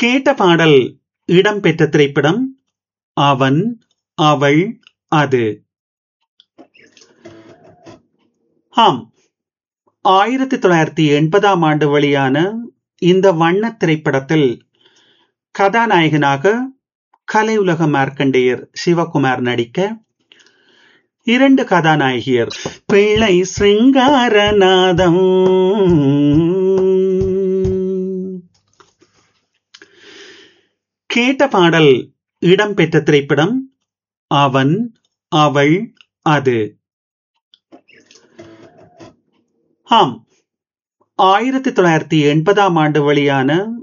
கேட்ட பாடல் இடம்பெற்ற திரைப்படம் அவன் அவள் அது ஆம் ஆயிரத்தி தொள்ளாயிரத்தி எண்பதாம் ஆண்டு வெளியான இந்த வண்ண திரைப்படத்தில் கதாநாயகனாக கலையுலக மார்க்கண்டேயர் சிவகுமார் நடிக்க இரண்டு கதாநாயகியர் பிள்ளை சிங்காரநாதம் கேட்ட பாடல் இடம்பெற்ற திரைப்படம் அவன் அவள் அது ஆம் ஆயிரத்தி தொள்ளாயிரத்தி எண்பதாம் ஆண்டு வெளியான